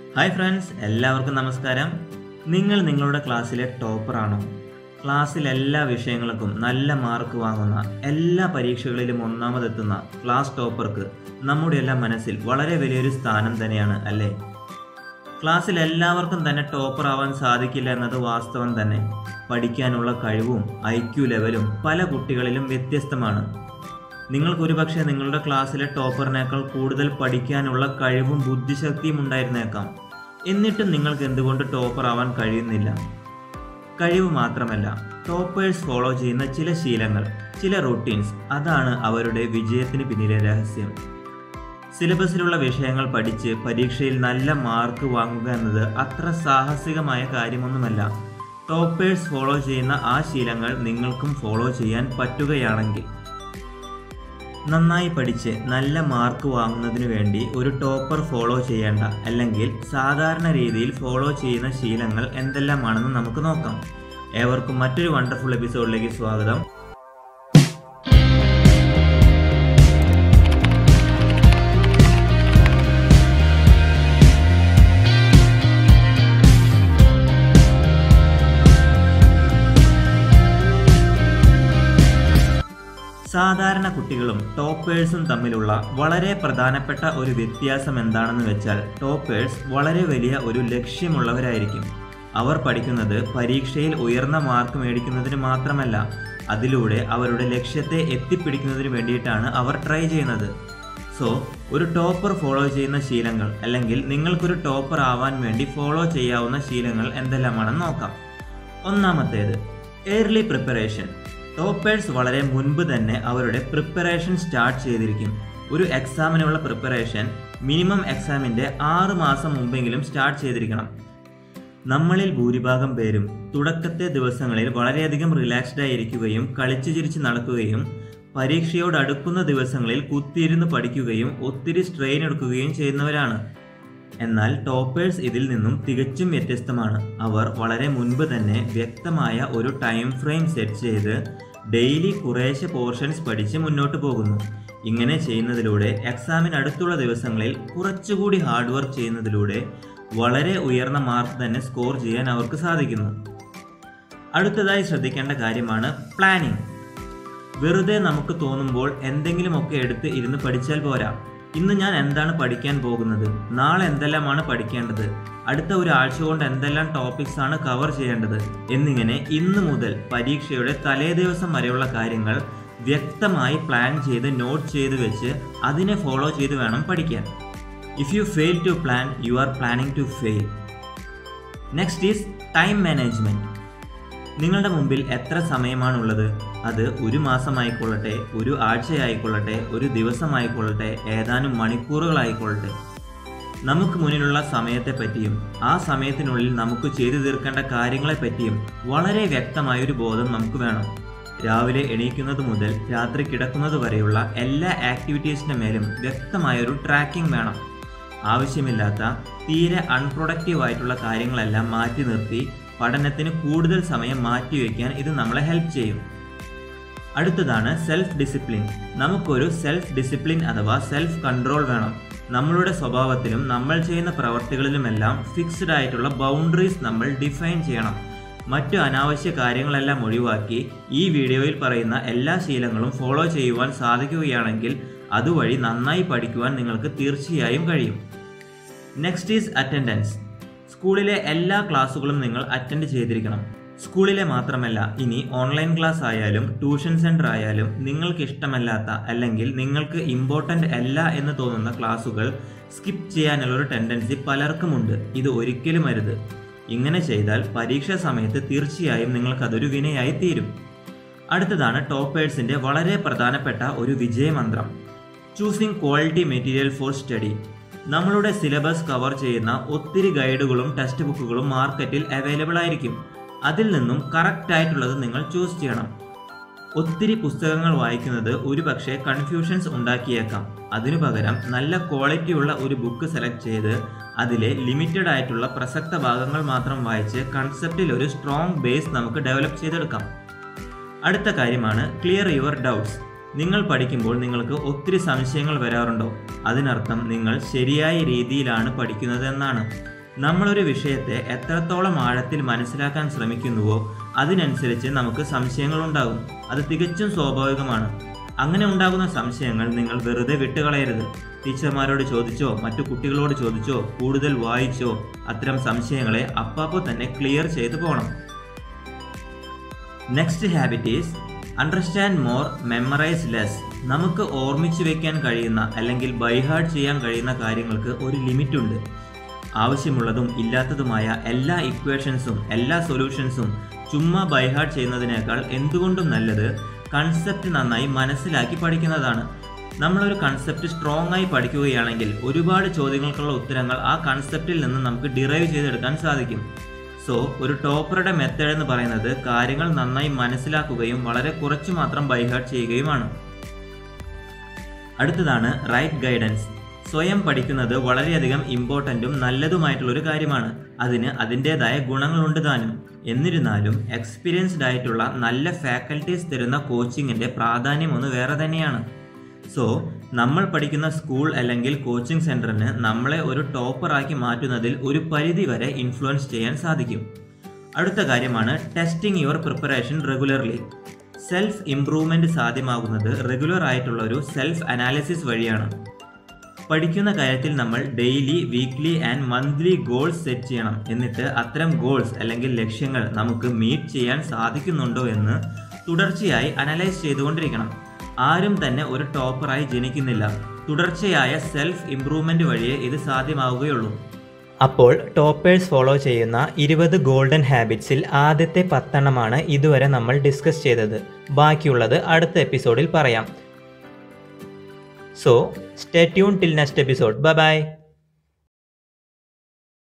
hi friends എല്ലാവർക്കും നമസ്കാരം നിങ്ങൾ നിങ്ങളുടെ ക്ലാസ്സിലെ ടോപ്പറാണോ ക്ലാസ്സിൽ എല്ലാ വിഷയങ്ങൾക്കും നല്ല മാർക്ക് വാങ്ങുന്ന എല്ലാ പരീക്ഷകളിലും ഒന്നാമതെത്തുന്ന ക്ലാസ് ടോപ്പർക്ക് നമ്മുടെ എല്ലാം മനസ്സിൽ വളരെ വലിയൊരു സ്ഥാനം തന്നെയാണ് അല്ലേ ക്ലാസ്സിൽ എല്ലാവർക്കും തന്നെ ടോപ്പർ ആവാൻ സാധിക്കില്ല എന്നത് വാസ്തവം തന്നെ പഠിക്കാനുള്ള കഴിവും ഐ ക്യു ലെവലും പല കുട്ടികളിലും വ്യത്യസ്തമാണ് നിങ്ങൾക്ക് ഒരുപക്ഷെ നിങ്ങളുടെ ക്ലാസ്സിലെ ടോപ്പറിനേക്കാൾ കൂടുതൽ പഠിക്കാനുള്ള കഴിവും ബുദ്ധിശക്തിയും ഉണ്ടായിരുന്നേക്കാം എന്നിട്ടും നിങ്ങൾക്ക് എന്തുകൊണ്ട് ടോപ്പർ ആവാൻ കഴിയുന്നില്ല കഴിവ് മാത്രമല്ല ടോപ്പേഴ്സ് ഫോളോ ചെയ്യുന്ന ചില ശീലങ്ങൾ ചില റൂട്ടീൻസ് അതാണ് അവരുടെ വിജയത്തിന് പിന്നിലെ രഹസ്യം സിലബസിലുള്ള വിഷയങ്ങൾ പഠിച്ച് പരീക്ഷയിൽ നല്ല മാർക്ക് വാങ്ങുക എന്നത് അത്ര സാഹസികമായ കാര്യമൊന്നുമല്ല ടോപ്പേഴ്സ് ഫോളോ ചെയ്യുന്ന ആ ശീലങ്ങൾ നിങ്ങൾക്കും ഫോളോ ചെയ്യാൻ പറ്റുകയാണെങ്കിൽ നന്നായി പഠിച്ച് നല്ല മാർക്ക് വാങ്ങുന്നതിന് വേണ്ടി ഒരു ടോപ്പർ ഫോളോ ചെയ്യേണ്ട അല്ലെങ്കിൽ സാധാരണ രീതിയിൽ ഫോളോ ചെയ്യുന്ന ശീലങ്ങൾ എന്തെല്ലാമാണെന്ന് നമുക്ക് നോക്കാം ഏവർക്കും മറ്റൊരു വണ്ടർഫുൾ എപ്പിസോഡിലേക്ക് സ്വാഗതം സാധാരണ കുട്ടികളും ടോപ്പേഴ്സും തമ്മിലുള്ള വളരെ പ്രധാനപ്പെട്ട ഒരു വ്യത്യാസം എന്താണെന്ന് വെച്ചാൽ ടോപ്പേഴ്സ് വളരെ വലിയ ഒരു ലക്ഷ്യമുള്ളവരായിരിക്കും അവർ പഠിക്കുന്നത് പരീക്ഷയിൽ ഉയർന്ന മാർക്ക് മേടിക്കുന്നതിന് മാത്രമല്ല അതിലൂടെ അവരുടെ ലക്ഷ്യത്തെ എത്തിപ്പിടിക്കുന്നതിന് വേണ്ടിയിട്ടാണ് അവർ ട്രൈ ചെയ്യുന്നത് സോ ഒരു ടോപ്പർ ഫോളോ ചെയ്യുന്ന ശീലങ്ങൾ അല്ലെങ്കിൽ നിങ്ങൾക്കൊരു ടോപ്പർ ആവാൻ വേണ്ടി ഫോളോ ചെയ്യാവുന്ന ശീലങ്ങൾ എന്തെല്ലാമാണെന്ന് നോക്കാം ഒന്നാമത്തേത് ഏർലി പ്രിപ്പറേഷൻ ടോപ്പേഴ്സ് വളരെ മുൻപ് തന്നെ അവരുടെ പ്രിപ്പറേഷൻ സ്റ്റാർട്ട് ചെയ്തിരിക്കും ഒരു എക്സാമിനുള്ള പ്രിപ്പറേഷൻ മിനിമം എക്സാമിൻ്റെ ആറ് മാസം മുമ്പെങ്കിലും സ്റ്റാർട്ട് ചെയ്തിരിക്കണം നമ്മളിൽ ഭൂരിഭാഗം പേരും തുടക്കത്തെ ദിവസങ്ങളിൽ വളരെയധികം റിലാക്സ്ഡ് ആയിരിക്കുകയും കളിച്ചു ചിരിച്ച് നടക്കുകയും പരീക്ഷയോട് അടുക്കുന്ന ദിവസങ്ങളിൽ കുത്തിയിരുന്ന് പഠിക്കുകയും ഒത്തിരി സ്ട്രെയിൻ എടുക്കുകയും ചെയ്യുന്നവരാണ് എന്നാൽ ടോപ്പേഴ്സ് ഇതിൽ നിന്നും തികച്ചും വ്യത്യസ്തമാണ് അവർ വളരെ മുൻപ് തന്നെ വ്യക്തമായ ഒരു ടൈം ഫ്രെയിം സെറ്റ് ചെയ്ത് ഡെയിലി കുറേശ്ശെ പോർഷൻസ് പഠിച്ച് മുന്നോട്ട് പോകുന്നു ഇങ്ങനെ ചെയ്യുന്നതിലൂടെ എക്സാമിന് അടുത്തുള്ള ദിവസങ്ങളിൽ കുറച്ചുകൂടി ഹാർഡ് വർക്ക് ചെയ്യുന്നതിലൂടെ വളരെ ഉയർന്ന മാർക്ക് തന്നെ സ്കോർ ചെയ്യാൻ അവർക്ക് സാധിക്കുന്നു അടുത്തതായി ശ്രദ്ധിക്കേണ്ട കാര്യമാണ് പ്ലാനിംഗ് വെറുതെ നമുക്ക് തോന്നുമ്പോൾ എന്തെങ്കിലുമൊക്കെ എടുത്ത് ഇരുന്ന് പഠിച്ചാൽ പോരാ ഇന്ന് ഞാൻ എന്താണ് പഠിക്കാൻ പോകുന്നത് നാളെ എന്തെല്ലാമാണ് പഠിക്കേണ്ടത് അടുത്ത ഒരു ആഴ്ച കൊണ്ട് എന്തെല്ലാം ടോപ്പിക്സ് ആണ് കവർ ചെയ്യേണ്ടത് എന്നിങ്ങനെ ഇന്ന് മുതൽ പരീക്ഷയുടെ തലേ ദിവസം വരെയുള്ള കാര്യങ്ങൾ വ്യക്തമായി പ്ലാൻ ചെയ്ത് നോട്ട് ചെയ്ത് വെച്ച് അതിനെ ഫോളോ ചെയ്ത് വേണം പഠിക്കാൻ if you fail to plan you are planning to fail next is time management നിങ്ങളുടെ മുമ്പിൽ എത്ര സമയമാണുള്ളത് അത് ഒരു മാസമായിക്കൊള്ളട്ടെ ഒരു ആഴ്ചയായിക്കൊള്ളട്ടെ ഒരു ദിവസമായിക്കൊള്ളട്ടെ ഏതാനും മണിക്കൂറുകളായിക്കൊള്ളട്ടെ നമുക്ക് മുന്നിലുള്ള സമയത്തെപ്പറ്റിയും ആ സമയത്തിനുള്ളിൽ നമുക്ക് ചെയ്തു തീർക്കേണ്ട കാര്യങ്ങളെപ്പറ്റിയും വളരെ വ്യക്തമായൊരു ബോധം നമുക്ക് വേണം രാവിലെ എണീക്കുന്നത് മുതൽ രാത്രി കിടക്കുന്നത് വരെയുള്ള എല്ലാ ആക്ടിവിറ്റീസിൻ്റെ മേലും വ്യക്തമായൊരു ട്രാക്കിംഗ് വേണം ആവശ്യമില്ലാത്ത തീരെ അൺപ്രൊഡക്റ്റീവ് ആയിട്ടുള്ള കാര്യങ്ങളെല്ലാം മാറ്റി നിർത്തി പഠനത്തിന് കൂടുതൽ സമയം മാറ്റിവെക്കാൻ ഇത് നമ്മളെ ഹെൽപ്പ് ചെയ്യും അടുത്തതാണ് സെൽഫ് ഡിസിപ്ലിൻ നമുക്കൊരു സെൽഫ് ഡിസിപ്ലിൻ അഥവാ സെൽഫ് കൺട്രോൾ വേണം നമ്മളുടെ സ്വഭാവത്തിലും നമ്മൾ ചെയ്യുന്ന പ്രവർത്തികളിലുമെല്ലാം ഫിക്സ്ഡ് ആയിട്ടുള്ള ബൗണ്ടറീസ് നമ്മൾ ഡിഫൈൻ ചെയ്യണം മറ്റു അനാവശ്യ കാര്യങ്ങളെല്ലാം ഒഴിവാക്കി ഈ വീഡിയോയിൽ പറയുന്ന എല്ലാ ശീലങ്ങളും ഫോളോ ചെയ്യുവാൻ സാധിക്കുകയാണെങ്കിൽ അതുവഴി നന്നായി പഠിക്കുവാൻ നിങ്ങൾക്ക് തീർച്ചയായും കഴിയും നെക്സ്റ്റ് ഈസ് അറ്റൻഡൻസ് സ്കൂളിലെ എല്ലാ ക്ലാസ്സുകളും നിങ്ങൾ അറ്റൻഡ് ചെയ്തിരിക്കണം സ്കൂളിലെ മാത്രമല്ല ഇനി ഓൺലൈൻ ക്ലാസ് ആയാലും ട്യൂഷൻ സെൻറ്റർ ആയാലും നിങ്ങൾക്ക് ഇഷ്ടമല്ലാത്ത അല്ലെങ്കിൽ നിങ്ങൾക്ക് ഇമ്പോർട്ടൻ്റ് അല്ല എന്ന് തോന്നുന്ന ക്ലാസ്സുകൾ സ്കിപ്പ് ചെയ്യാനുള്ള ഒരു ടെൻഡൻസി പലർക്കുമുണ്ട് ഇത് ഒരിക്കലും അരുത് ഇങ്ങനെ ചെയ്താൽ പരീക്ഷാ സമയത്ത് തീർച്ചയായും നിങ്ങൾക്കതൊരു വിനയായി തീരും അടുത്തതാണ് ടോപ്പേഴ്സിൻ്റെ വളരെ പ്രധാനപ്പെട്ട ഒരു വിജയമന്ത്രം choosing quality material for study നമ്മളുടെ സിലബസ് കവർ ചെയ്യുന്ന ഒത്തിരി ഗൈഡുകളും ടെക്സ്റ്റ് ബുക്കുകളും മാർക്കറ്റിൽ അവൈലബിൾ ആയിരിക്കും അതിൽ നിന്നും കറക്റ്റ് ആയിട്ടുള്ളത് നിങ്ങൾ ചൂസ് ചെയ്യണം ഒത്തിരി പുസ്തകങ്ങൾ വായിക്കുന്നത് ഒരുപക്ഷെ കൺഫ്യൂഷൻസ് ഉണ്ടാക്കിയേക്കാം അതിനു പകരം നല്ല ക്വാളിറ്റിയുള്ള ഒരു ബുക്ക് സെലക്ട് ചെയ്ത് അതിലെ ലിമിറ്റഡ് ആയിട്ടുള്ള പ്രസക്ത ഭാഗങ്ങൾ മാത്രം വായിച്ച് കൺസെപ്റ്റിൽ ഒരു സ്ട്രോങ് ബേസ് നമുക്ക് ഡെവലപ്പ് ചെയ്തെടുക്കാം അടുത്ത കാര്യമാണ് ക്ലിയർ യുവർ ഡൗട്ട്സ് നിങ്ങൾ പഠിക്കുമ്പോൾ നിങ്ങൾക്ക് ഒത്തിരി സംശയങ്ങൾ വരാറുണ്ടോ അതിനർത്ഥം നിങ്ങൾ ശരിയായ രീതിയിലാണ് പഠിക്കുന്നത് എന്നാണ് നമ്മളൊരു വിഷയത്തെ എത്രത്തോളം ആഴത്തിൽ മനസ്സിലാക്കാൻ ശ്രമിക്കുന്നുവോ അതിനനുസരിച്ച് നമുക്ക് സംശയങ്ങളുണ്ടാകും അത് തികച്ചും സ്വാഭാവികമാണ് അങ്ങനെ ഉണ്ടാകുന്ന സംശയങ്ങൾ നിങ്ങൾ വെറുതെ വിട്ടുകളയരുത് ടീച്ചർമാരോട് ചോദിച്ചോ മറ്റു കുട്ടികളോട് ചോദിച്ചോ കൂടുതൽ വായിച്ചോ അത്തരം സംശയങ്ങളെ അപ്പാപ്പോ തന്നെ ക്ലിയർ ചെയ്തു പോകണം next habit is understand more memorise less നമുക്ക് ഓർമ്മിച്ചു വെക്കാൻ കഴിയുന്ന അല്ലെങ്കിൽ ബൈഹാർഡ് ചെയ്യാൻ കഴിയുന്ന കാര്യങ്ങൾക്ക് ഒരു ലിമിറ്റ് ഉണ്ട് ആവശ്യമുള്ളതും ഇല്ലാത്തതുമായ എല്ലാ ഇക്വേഷൻസും എല്ലാ സൊല്യൂഷൻസും ചുമ്മാ ബൈഹാർഡ് ചെയ്യുന്നതിനേക്കാൾ എന്തുകൊണ്ടും നല്ലത് കൺസെപ്റ്റ് നന്നായി മനസ്സിലാക്കി പഠിക്കുന്നതാണ് നമ്മളൊരു കൺസെപ്റ്റ് സ്ട്രോങ് ആയി പഠിക്കുകയാണെങ്കിൽ ഒരുപാട് ചോദ്യങ്ങൾക്കുള്ള ഉത്തരങ്ങൾ ആ കൺസെപ്റ്റിൽ നിന്ന് നമുക്ക് ഡിറൈവ് ചെയ്തെടുക്കാൻ സാധിക്കും സോ ഒരു ടോപ്പറുടെ മെത്തേഡ് എന്ന് പറയുന്നത് കാര്യങ്ങൾ നന്നായി മനസ്സിലാക്കുകയും വളരെ കുറച്ച് മാത്രം ബൈഹാർട്ട് ചെയ്യുകയുമാണ് അടുത്തതാണ് റൈറ്റ് ഗൈഡൻസ് സ്വയം പഠിക്കുന്നത് വളരെയധികം ഇമ്പോർട്ടൻറ്റും നല്ലതുമായിട്ടുള്ളൊരു കാര്യമാണ് അതിന് അതിൻ്റെതായ ഗുണങ്ങളുണ്ട് താനും എന്നിരുന്നാലും എക്സ്പീരിയൻസ്ഡ് ആയിട്ടുള്ള നല്ല ഫാക്കൽറ്റീസ് തരുന്ന കോച്ചിങ്ങിൻ്റെ പ്രാധാന്യം ഒന്ന് വേറെ തന്നെയാണ് സോ നമ്മൾ പഠിക്കുന്ന സ്കൂൾ അല്ലെങ്കിൽ കോച്ചിങ് സെൻറ്ററിന് നമ്മളെ ഒരു ടോപ്പറാക്കി മാറ്റുന്നതിൽ ഒരു പരിധി വരെ ഇൻഫ്ലുവൻസ് ചെയ്യാൻ സാധിക്കും അടുത്ത കാര്യമാണ് testing your preparation regularly self improvement സാധ്യമാകുന്നത് റെഗുലർ ആയിട്ടുള്ള ഒരു സെൽഫ് അനാലിസിസ് വഴിയാണ് പഠിക്കുന്ന കാര്യത്തിൽ നമ്മൾ daily weekly and monthly goals set ചെയ്യണം എന്നിട്ട് അത്തരം ഗോൾസ് അല്ലെങ്കിൽ ലക്ഷ്യങ്ങൾ നമുക്ക് മീറ്റ് ചെയ്യാൻ സാധിക്കുന്നുണ്ടോ എന്ന് തുടർച്ചയായി അനലൈസ് ചെയ്തുകൊണ്ടിരിക്കണം ആരും തന്നെ ഒരു ടോപ്പറായി ജനിക്കുന്നില്ല തുടർച്ചയായ സെൽഫ് ഇംപ്രൂവ്മെന്റ് വഴിയേ ഇത് സാധ്യമാവുകയുള്ളൂ അപ്പോൾ ടോപ്പേഴ്സ് ഫോളോ ചെയ്യുന്ന ഇരുപത് ഗോൾഡൻ ഹാബിറ്റ്സിൽ ആദ്യത്തെ പത്തെണ്ണമാണ് ഇതുവരെ നമ്മൾ ഡിസ്കസ് ചെയ്തത് ബാക്കിയുള്ളത് അടുത്ത എപ്പിസോഡിൽ പറയാം so stay tune till next episode bye by